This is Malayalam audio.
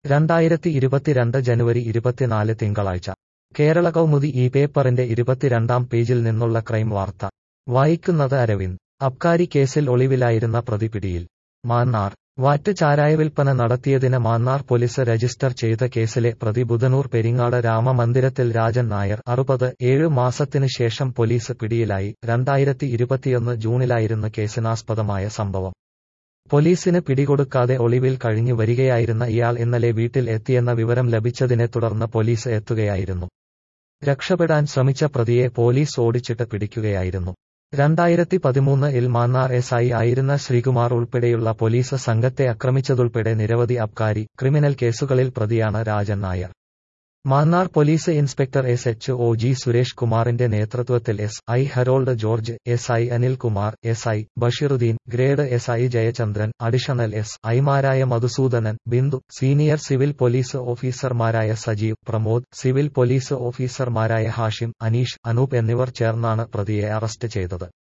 രണ്ടായിരത്തി ഇരുപത്തിരണ്ട് ജനുവരി ഇരുപത്തിനാല് തിങ്കളാഴ്ച കേരള കൗമുദി ഈ പേപ്പറിന്റെ ഇരുപത്തിരണ്ടാം പേജിൽ നിന്നുള്ള ക്രൈം വാർത്ത വായിക്കുന്നത് അരവിന്ദ് അബ്കാരി കേസിൽ ഒളിവിലായിരുന്ന പ്രതി പിടിയിൽ മാന്നാർ വാറ്റ് ചാരായ വിൽപ്പന നടത്തിയതിന് മാന്നാർ പോലീസ് രജിസ്റ്റർ ചെയ്ത കേസിലെ പ്രതി ബുധനൂർ പെരിങ്ങാട് രാമമന്ദിരത്തിൽ രാജൻ നായർ അറുപത് ഏഴ് മാസത്തിനു ശേഷം പോലീസ് പിടിയിലായി രണ്ടായിരത്തി ഇരുപത്തിയൊന്ന് ജൂണിലായിരുന്നു കേസിനാസ്പദമായ സംഭവം പോലീസിന് പിടികൊടുക്കാതെ ഒളിവിൽ കഴിഞ്ഞു വരികയായിരുന്ന ഇയാൾ ഇന്നലെ വീട്ടിൽ എത്തിയെന്ന വിവരം ലഭിച്ചതിനെ തുടർന്ന് പോലീസ് എത്തുകയായിരുന്നു രക്ഷപ്പെടാൻ ശ്രമിച്ച പ്രതിയെ പോലീസ് ഓടിച്ചിട്ട് പിടിക്കുകയായിരുന്നു രണ്ടായിരത്തി പതിമൂന്ന് ഇൽ മാന്നാർ എസ് ഐ ആയിരുന്ന ശ്രീകുമാർ ഉൾപ്പെടെയുള്ള പോലീസ് സംഘത്തെ ആക്രമിച്ചതുൾപ്പെടെ നിരവധി അബ്കാരി ക്രിമിനൽ കേസുകളിൽ പ്രതിയാണ് Rajan Nair Mannar police inspector S H O G Suresh കുമാറിന്റെ നേതൃത്വത്തിൽ S I Harold George S I Anilkumar S I Basheeruddin grade S I Jayachandran additional S ഐമാരായ Madhusoodanan Bindu senior civil police ഓഫീസർമാരായ സജീവ് പ്രമോദ് സിവിൽ പോലീസ് ഓഫീസർമാരായ ഹാഷിം അനീഷ് അനൂപ് എന്നിവർ ചേർന്നാണ് പ്രതിയെ അറസ്റ്റ് ചെയ്തത്